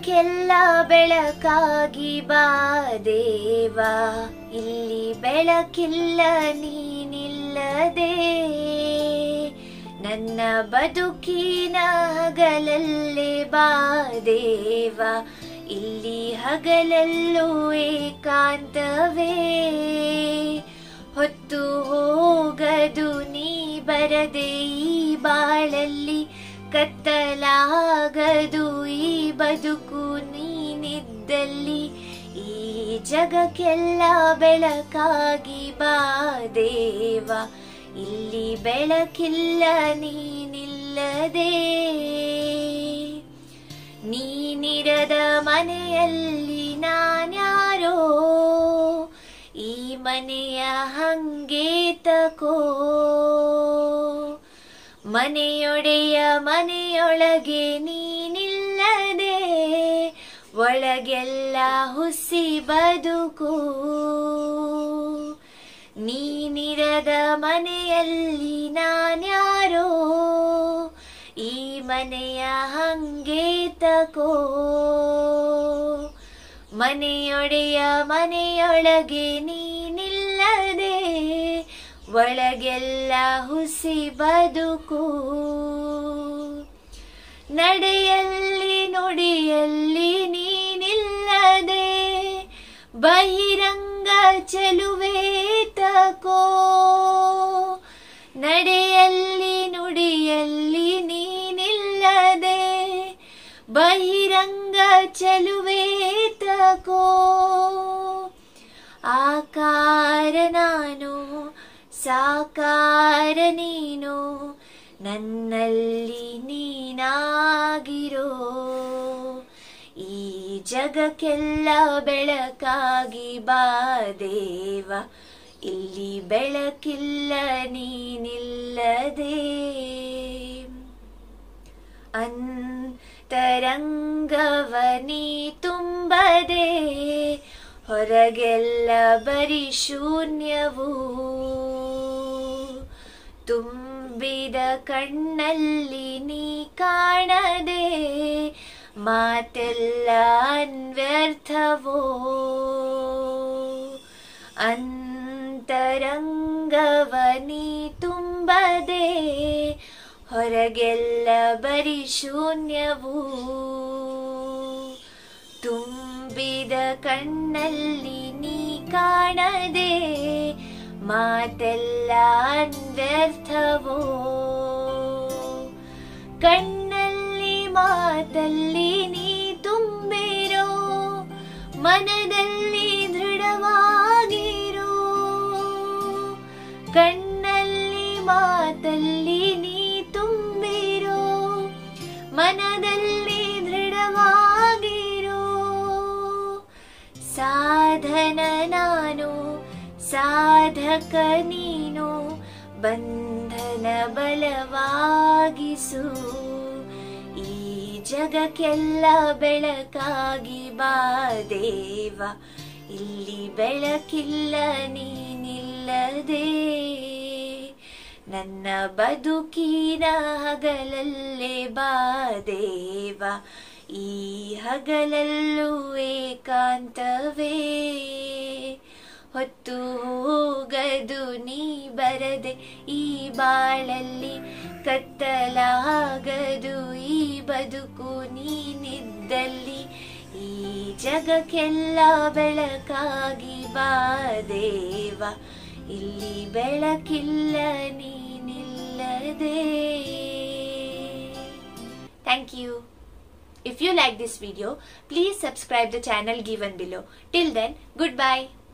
ಜಗಕ್ಕೆಲ್ಲ ಬೆಳಕಾಗಿ ಬಾ ದೇವ ಇಲ್ಲಿ ಬೆಳಕಿಲ್ಲ ನೀನಿಲ್ಲದೆ ನನ್ನ ಬದುಕಿನ ಹಗಲಲ್ಲೇ ಬಾ ದೇವ ಇಲ್ಲಿ ಹಗಲಲ್ಲೂ ಏಕಾಂತವೇ ಹೊತ್ತು ಹೋಗದು ನೀ ಬರದೆ ಈ ಬಾಳಲ್ಲಿ ಕತ್ತಲಾಗದು ಈ ಬದುಕು ನೀನಿದ್ದಲ್ಲಿ ಈ ಜಗಕ್ಕೆಲ್ಲ ಬೆಳಕಾಗಿ ಬಾ ದೇವ ಇಲ್ಲಿ ಬೆಳಕಿಲ್ಲ ನೀನಿಲ್ಲದೆ ನೀನಿರದ ಮನೆಯಲ್ಲಿ ನಾನ್ಯಾರೋ ಈ ಮನೆಯ ಹಂಗೆ ತಕೋ ಮನೆಯೊಡೆಯ ಮನೆಯೊಳಗೆ ನೀನಿಲ್ಲದೆ ಒಳಗೆಲ್ಲ ಹುಸಿ ಬದುಕು ನೀನಿರದ ಮನೆಯಲ್ಲಿ ನಾನ್ಯಾರೋ ಈ ಮನೆಯ ಹಂಗೆ ತಕೋ ಮನೆಯೊಡೆಯ ಮನೆಯೊಳಗೆ ನೀನಿಲ್ಲದೆ ಒಳಗೆಲ್ಲ ಹುಸಿ ಬದುಕು ನಡೆಯಲ್ಲಿ ನುಡಿಯಲ್ಲಿ ನೀನಿಲ್ಲದೆ ಬಹಿರಂಗ ಚೆಲುವೆ ತಕೋ ನಡೆಯಲ್ಲಿ ನುಡಿಯಲ್ಲಿ ನೀನಿಲ್ಲದೆ ಬಹಿರಂಗ ಚೆಲುವೆ ತಕೋ ಆಕಾರ ನಾನು ಸಾಕಾರ ನೀನು ನನ್ನಲ್ಲಿ ನೀನಾಗಿರೋ ಈ ಜಗಕ್ಕೆಲ್ಲ ಬೆಳಕಾಗಿ ಬಾ ದೇವ ಇಲ್ಲಿ ಬೆಳಕಿಲ್ಲ ನೀನಿಲ್ಲದೆ ಅಂತರಂಗವನಿ ತುಂಬದೆ ಹೊರಗೆಲ್ಲ ಬರೀ ಶೂನ್ಯವು ತುಂಬಿದ ಕಣ್ಣಲ್ಲಿ ನೀ ಕಾಣದೆ ಮಾತೆಲ್ಲ ಅನ್ವ್ಯರ್ಥವೋ ಅಂತರಂಗವನಿ ತುಂಬದೆ ಹೊರಗೆಲ್ಲ ಬರೀ ಶೂನ್ಯವು ತುಂಬಿದ ಕಣ್ಣಲ್ಲಿ ನೀ ಕಾಣದೆ ಮಾತೆಲ್ಲ ಅನ್ವ್ಯರ್ಥವೋ ಕಣ್ಣಲ್ಲಿ ಮಾತಲ್ಲಿ ನೀ ತುಂಬಿರೋ ಮನದಲ್ಲಿ ದೃಢವಾಗಿರೋ ಕಣ್ಣಲ್ಲಿ ಮಾತಲ್ಲಿ ನೀ ತುಂಬಿರೋ ಮನದಲ್ಲಿ ದೃಢವಾಗಿರೋ ಸಾಧನ ನಾನು ಸಾಧಕ ನೀನು ಬಂಧನ ಬಲವಾಗಿಸು ಈ ಜಗಕ್ಕೆಲ್ಲ ಬೆಳಕಾಗಿ ಬಾ ದೇವ ಇಲ್ಲಿ ಬೆಳಕಿಲ್ಲ ನೀನಿಲ್ಲದೆ ನನ್ನ ಬದುಕಿನ ಹಗಲಲ್ಲೇ ಬಾ ದೇವ ಈ ಹಗಲಲ್ಲೂ ಏಕಾಂತವೇ ಹೊತ್ತು ಹೋಗದು ನೀ ಬರದೆ ಈ ಬಾಳಲ್ಲಿ ಕತ್ತಲಾಗದು ಈ ಬದುಕು ನೀನಿದ್ದಲ್ಲಿ ಈ ಜಗಕ್ಕೆಲ್ಲ ಬೆಳಕಾಗಿ ಬಾ ದೇವ ಇಲ್ಲಿ ಬೆಳಕಿಲ್ಲ ನೀನಿಲ್ಲದೆ thank you If you like this video, please subscribe the channel given below. Till then, goodbye.